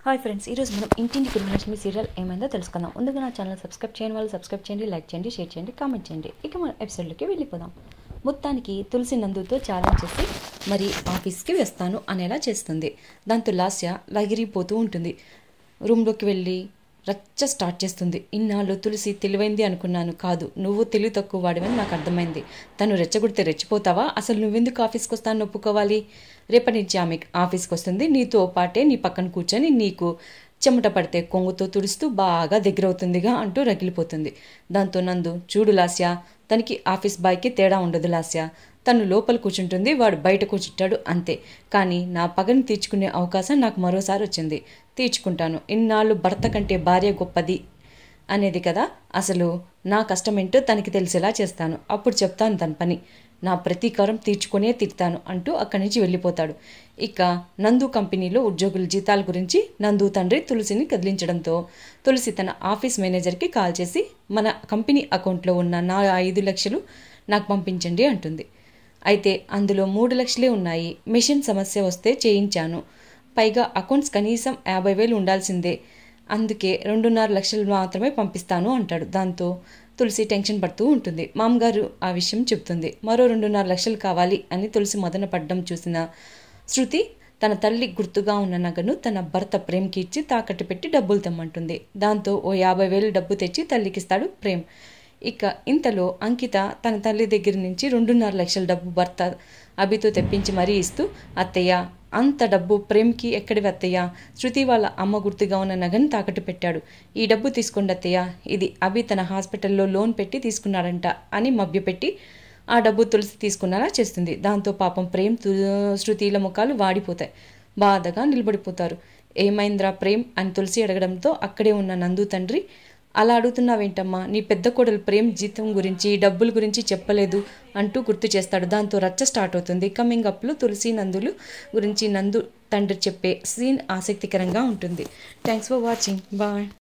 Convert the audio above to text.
hi friends ఈరోజు మనం ఇంటింటి గృహలక్ష్మి సీరియల్ ఏమైందో తెలుసుకుందాం ముందుగా నా ఛానల్ సబ్స్క్రైబ్ చేయని వాళ్ళు సబ్స్క్రైబ్ చేయండి లైక్ చేయండి షేర్ చేయండి కామెంట్ చేయండి ఇక మన ఎపిసోడ్లోకి వెళ్ళిపోదాం మొత్తానికి తులసి నందుతో ఛాలెంజ్ చేసి మరి ఆఫీస్కి వేస్తాను అనేలా చేస్తుంది దాంతో లాస్య లగిరిపోతూ ఉంటుంది రూమ్లోకి వెళ్ళి రచ్చ స్టార్ట్ చేస్తుంది ఇన్నాళ్ళు తులసి తెలివైంది అనుకున్నాను కాదు నువ్వు తెలివి తక్కువ వాడివని నాకు అర్థమైంది తను రెచ్చగొడితే రెచ్చిపోతావా అసలు నువ్వెందుకు ఆఫీస్కి వస్తాను ఒప్పుకోవాలి రేపటి నుంచి ఆమె ఆఫీస్కి వస్తుంది నీతో పాటే నీ పక్కన కూర్చొని నీకు చెమట పడితే కొంగుతో తుడుస్తూ బాగా దగ్గరవుతుందిగా అంటూ రగిలిపోతుంది దాంతో నందు చూడు లాస్య తనకి ఆఫీస్ బాయ్కి తేడా ఉండదు లాస్య తను లోపల కూర్చుంటుంది వాడు బయట కూర్చుంటాడు అంతే కానీ నా పగని తీర్చుకునే అవకాశం నాకు మరోసారి వచ్చింది తీర్చుకుంటాను ఇన్నాళ్ళు భర్త కంటే భార్య గొప్పది అనేది కదా అసలు నా కష్టమేంటో తనకి తెలిసేలా చేస్తాను అప్పుడు చెప్తాను తన పని నా ప్రతీకారం తీర్చుకునే తిడతాను అంటూ అక్కడి నుంచి వెళ్ళిపోతాడు ఇక నందు కంపెనీలో ఉద్యోగుల జీతాల గురించి నందు తండ్రి తులసిని కదిలించడంతో తులసి తన ఆఫీస్ మేనేజర్కి కాల్ చేసి మన కంపెనీ అకౌంట్లో ఉన్న నా ఐదు లక్షలు నాకు పంపించండి అంటుంది అయితే అందులో మూడు లక్షలే ఉన్నాయి మిషన్ సమస్య వస్తే చేయించాను పైగా అకౌంట్స్ కనీసం యాభై వేలు ఉండాల్సిందే అందుకే రెండున్నర లక్షలు మాత్రమే పంపిస్తాను అంటాడు దాంతో తులసి టెన్షన్ పడుతూ ఉంటుంది మామగారు ఆ విషయం చెప్తుంది మరో రెండున్నర లక్షలు కావాలి అని తులసి మొదన పడ్డం చూసిన శృతి తన తల్లి గుర్తుగా ఉన్న నగను తన భర్త ప్రేమ్కి ఇచ్చి తాకట్టు పెట్టి డబ్బులు తెమ్మంటుంది దాంతో ఓ యాభై వేలు డబ్బు తెచ్చి తల్లికిస్తాడు ప్రేమ్ ఇక ఇంతలో అంకిత తన తల్లి దగ్గర నుంచి రెండున్నర లక్షల డబ్బు భర్త అభితో తెప్పించి మరీ ఇస్తూ అత్తయ్య అంత డబ్బు ప్రేమ్కి ఎక్కడివి అత్తయ్య శృతి వాళ్ళ అమ్మ గుర్తుగా ఉన్న నగను తాకట్టు పెట్టాడు ఈ డబ్బు తీసుకోండి అత్తయ్య ఇది అభి తన హాస్పిటల్లో లోన్ పెట్టి తీసుకున్నాడంట అని మభ్యపెట్టి ఆ డబ్బు తులసి తీసుకున్నలా చేస్తుంది దాంతో పాపం ప్రేమ్ తు- శృతిల ముఖాలు వాడిపోతాయి బాధగా నిలబడిపోతారు ఏమైందిరా ప్రేమ్ అని తులసి అడగడంతో అక్కడే ఉన్న నందు తండ్రి అలా అడుగుతున్నావేంటమ్మా నీ పెద్ద కోడలు ప్రేమ్ జీతం గురించి డబ్బుల గురించి చెప్పలేదు అంటూ గుర్తు చేస్తాడు దాంతో రచ్చ స్టార్ట్ అవుతుంది కమింగ్ అప్లో తులసి నందులు గురించి నందు తండ్రి చెప్పే సీన్ ఆసక్తికరంగా ఉంటుంది థ్యాంక్స్ ఫర్ వాచింగ్ బాయ్